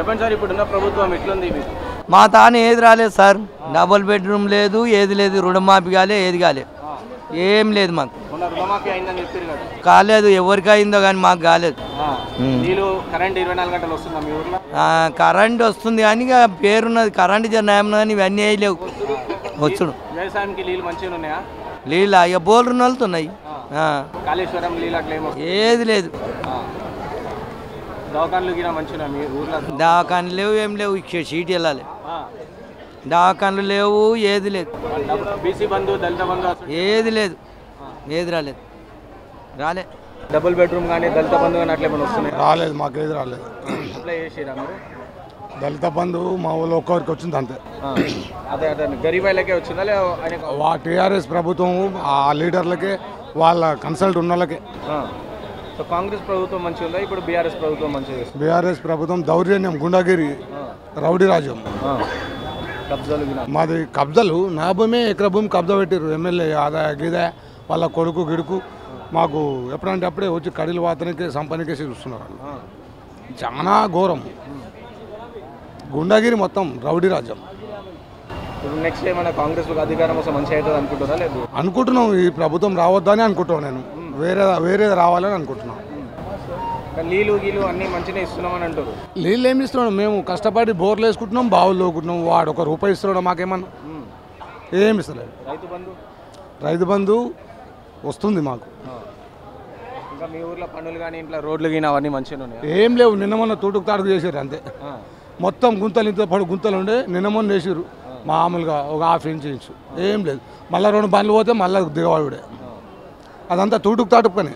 చెప్పండి సార్ ఇప్పుడున్న ప్రభుత్వం ఎట్లుంది మీకు మా తాను ఏది రాలేదు సార్ డబుల్ బెడ్రూమ్ లేదు ఏది లేదు రుణమాఫీ కాలే ఏది కాలే ఏం లేదు మాకు మొన్న రుణమాఫీ అయిందని చెప్పారు కదా కాలేదు ఎవరికి అయిందో కానీ మాకు కాలేదు ఆ, నీళ్ళు కరెంట్ ఇరవై నాలుగు గంటలు వస్తుందా మీ ఊర్లో ఆ, కరెంట్ వస్తుంది కానీ ఇక పేరున్నది కరెంట్ జనం కానీ ఇవన్నీ వేయలేవు వచ్చుడు వ్యవసాయానికి నీళ్ళు మంచిగా ఉన్నాయా నీళ్ళు ఇక బోర్లు నలుతున్నాయి ఆ, కాళేశ్వరం నీళ్ళు అట్లా ఏమో ఏది లేదు దవాఖాన్లు గిన మంచిగా మీ ఊర్లో దవాఖానలు లేవు ఏం లేవు ఇక సీట్ వెళ్ళాలి ఆ, దవాఖానలు లేవు ఏది లేదు డబ్బు- బీసీ బంధు దళిత బంధు అసలు ఏది లేదు ఏది రాలేదు రాలే డబుల్ బెడ్రూమ్ కానీ దళిత బంధు కానీ అట్లా ఏమైనా వస్తున్నాయి రాలేదు మాకేది రాలేదు అప్లై చేసిరా మీరు దళిత బంధు మా ఊళ్ళో ఒక్కరికి వచ్చింది అంతే ఆ, అదే అదే గరీబాయిలకే వచ్చిందా లే ఆయన వా టీఆర్ఎస్ ప్రభుత్వం ఆ లీడర్లకే వాళ్ళ కన్సల్ట్ ఉన్న వాళ్ళకే సో కాంగ్రెస్ ప్రభుత్వం మంచిగా ఉందా ఇప్పుడు బీఆర్ఎస్ ప్రభుత్వం మంచిగా చేస్తుంది బీఆర్ఎస్ ప్రభుత్వం దౌర్జన్యం గుండాగిరి రౌడీ రాజ్యం కబ్జాలు గిన మాది కబ్జాలు నా భూమి ఎకర భూమి కబ్జా పెట్టారు ఎమ్మెల్యే ఆదాయ గిదా వాళ్ళ కొడుకు గిడుకు మాకు ఎప్పుడంటే అప్పుడే వచ్చి కడిలు వాతనికి సంపనికేసి చూస్తున్నారు వాళ్ళు. చాలా ఘోరం గుండాగిరి మొత్తం రౌడీ రాజ్యం ఇప్పుడు నెక్స్ట్ ఏమైనా కాంగ్రెస్ అధికారం వస్తే మంచిగా అవుతుంది అనుకుంటారా లేదు అనుకుంటున్నాం ఈ ప్రభుత్వం రావద్దని అనుకుంటున్నాను నేను వేరే వేరేది రావాలని అనుకుంటున్నాం కానీ నీళ్ళు గీలు అన్నీ మంచిగా ఇస్తున్నామని అంటారు నీళ్ళు ఏమి ఇస్తున్నాడు మేము కష్టపడి బోర్లు వేసుకుంటున్నాం బావులు లోకుంటున్నాం వాడు ఒక రూపాయి ఇస్తున్నాడు మాకేమన్నా ఏమి ఇస్తలేదు రైతు బంధు రైతు బంధు వస్తుంది మాకు ఇంకా మీ ఊర్లో పనులు కానీ ఇంట్లో రోడ్లు కానీ అవన్నీ మంచిగా ఉన్నాయి ఏం లేవు నిన్న మొన్న తూటుకు తాడుకు చేసారు అంతే మొత్తం గుంతలు ఇంత పడు గుంతలు ఉండే నిన్న మొన్న వేసారు మామూలుగా ఒక హాఫ్ ఇంచ్ ఇంచు ఏం లేదు మళ్ళీ రెండు బండ్లు పోతే మళ్ళీ దిగవాడుడే అదంతా తూటుకు తాటుకు పని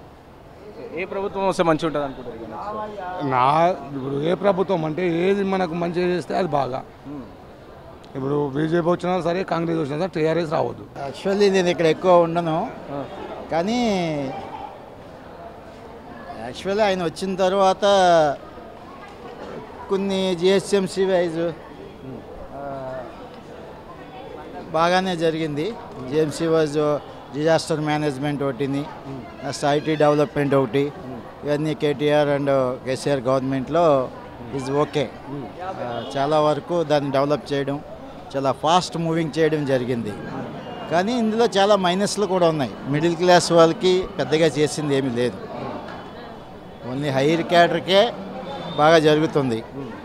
ఏ ప్రభుత్వం వస్తే మంచిగా ఉంటుంది అనుకుంటారు ఇక next? నా ఇప్పుడు ఏ ప్రభుత్వం అంటే ఏది మనకు మంచిగా చేస్తే అది బాగా ఇప్పుడు బీజేపీ వచ్చినా సరే కాంగ్రెస్ వచ్చినా సరే టీఆర్ఎస్ రావద్దు యాక్చువల్లీ నేను ఇక్కడ ఎక్కువ ఉండను కానీ యాక్చువల్లీ ఆయన వచ్చిన తర్వాత కొన్ని జిహెచ్ఎంసీ వైజ్ బాగానే జరిగింది జిఎంసీ వైజ్ డిజాస్టర్ మేనేజ్మెంట్ ఒకటిని నెక్స్ట్ ఐటీ డెవలప్మెంట్ ఒకటి ఇవన్నీ కేటీఆర్ అండ్ కేసీఆర్ గవర్నమెంట్లో ఈజ్ ఓకే చాలా వరకు దాన్ని డెవలప్ చేయడం చాలా ఫాస్ట్ మూవింగ్ చేయడం జరిగింది కానీ ఇందులో చాలా మైనస్లు కూడా ఉన్నాయి మిడిల్ క్లాస్ వాళ్ళకి పెద్దగా చేసింది ఏమీ లేదు ఓన్లీ హైయర్ క్యాడర్కే బాగా జరుగుతుంది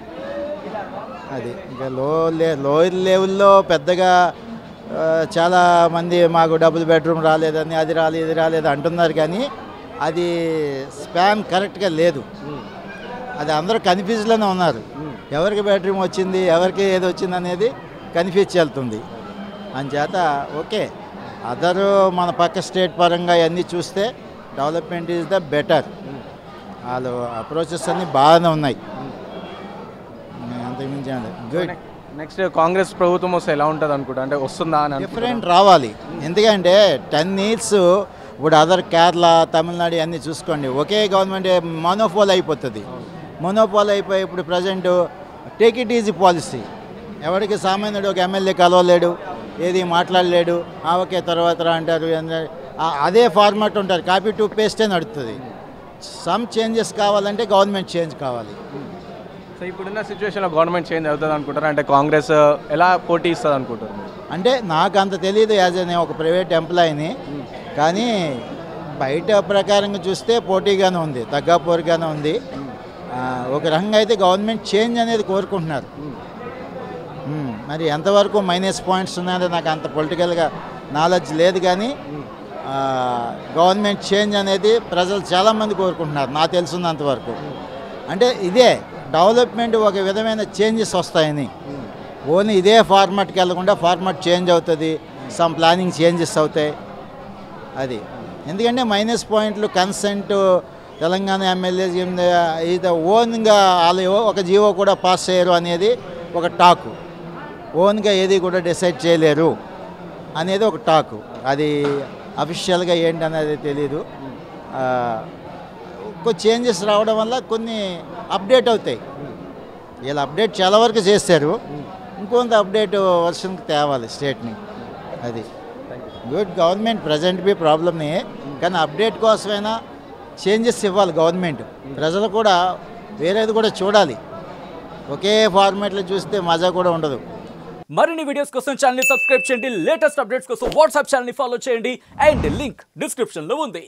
అది ఇంకా లో లే లోయర్ లెవెల్లో పెద్దగా ఆ, చాలా మంది మాకు డబుల్ బెడ్రూమ్ రాలేదని అది రాలేదు ఇది రాలేదు అంటున్నారు కానీ అది స్పాన్ కరెక్ట్గా లేదు అది అందరూ కన్ఫ్యూజ్లోనే ఉన్నారు ఎవరికి బెడ్రూమ్ వచ్చింది ఎవరికి ఏది వచ్చింది అనేది కన్ఫ్యూజ్ చెల్తుంది అంచేత ఓకే అదరు మన పక్క స్టేట్ పరంగా అన్నీ చూస్తే డెవలప్మెంట్ ఈజ్ ద బెటర్ వాళ్ళు అప్రోచెస్ అన్నీ బాగానే ఉన్నాయి అంతకుమించి గుడ్ నెక్స్ట్ కాంగ్రెస్ ప్రభుత్వం వస్తే ఎలా ఉంటుంది అనుకుంటా అంటే వస్తుందా అని అనుకుంటున్నారా? డిఫరెంట్ రావాలి ఎందుకంటే టెన్ ఇయర్స్ ఇప్పుడు అదర్ కేరళ తమిళనాడు అన్నీ చూసుకోండి ఒకే గవర్నమెంట్ మోనోపోల్ అయిపోతుంది మోనోపోల్ అయిపోయి ఇప్పుడు present take it easy policy ఎవరికి సామాన్యుడు ఒక ఎమ్మెల్యే కలవలేడు ఏది మాట్లాడలేడు ఆ ఓకే తర్వాత రా అంటారు ఏంద- ఆ- అదే ఫార్మాట్ ఉంటారు కాపీ టు పేస్టే నడుస్తుంది సమ్ చేంజెస్ కావాలంటే గవర్నమెంట్ చేంజ్ కావాలి సో ఇప్పుడున్న సిచ్యువేషన్లో గవర్నమెంట్ చేంజ్ అవుతుంది అనుకుంటారా అంటే కాంగ్రెస్ ఎలా పోటీ ఇస్తుంది అనుకుంటారు మీరు? అంటే నాకు అంత తెలియదు యాజ్ నేను ఒక ప్రైవేట్ ఎంప్లాయీని కానీ బయట ప్రకారంగా చూస్తే పోటీగానే ఉంది తగ్గాపోరుగానే ఉంది ఆ, ఒక రకంగా అయితే గవర్నమెంట్ చేంజ్ అనేది కోరుకుంటున్నారు మ్మ్. మరి ఎంతవరకు మైనస్ పాయింట్స్ ఉన్నాయో నాకు అంత పొలిటికల్గా నాలెడ్జ్ లేదు కానీ ఆ, గవర్నమెంట్ చేంజ్ అనేది ప్రజలు చాలామంది కోరుకుంటున్నారు నాకు తెలుసున్నంత వరకు అంటే ఇదే డెవలప్మెంట్ ఒక విధమైన చేంజెస్ వస్తాయని ఓన్లీ ఇదే ఫార్మాట్కి వెళ్ళకుండా ఫార్మాట్ చేంజ్ అవుతుంది సమ్ ప్లానింగ్ చేంజెస్ అవుతాయి అది ఎందుకంటే మైనస్ పాయింట్లు కన్సెంట్ తెలంగాణ ఎమ్మెల్యే ఇది ఓన్గా వాళ్ళు ఒక జీవో కూడా పాస్ చేయరు అనేది ఒక టాకు ఓన్గా ఏది కూడా డిసైడ్ చేయలేరు అనేది ఒక టాకు అది అఫీషియల్గా ఏంటి అనేది తెలియదు ఆ, కొన్ని చేంజెస్ రావడం వల్ల కొన్ని అప్డేట్ అవుతాయి వీళ్ళు అప్డేట్ చాలా వరకు చేశారు ఇంకొంత అప్డేట్ వర్షన్కి తేవాలి స్టేట్ని అది గుడ్ గవర్నమెంట్ ప్రజెంట్ బి ప్రాబ్లమ్ని కానీ అప్డేట్ కోసమైనా చేంజెస్ ఇవ్వాలి గవర్నమెంట్ ప్రజలు కూడా వేరేది కూడా చూడాలి ఒకే ఫార్మాట్లో చూస్తే మజా కూడా ఉండదు మరిన్ని వీడియోస్ కోసం ఛానల్ సబ్స్క్రైబ్ చేయండి లేటెస్ట్ అప్డేట్స్ కోసం వాట్సాప్ ఛానల్ ఫాలో చేయండి అండ్ లింక్ డిస్క్రిప్షన్ లో ఉంది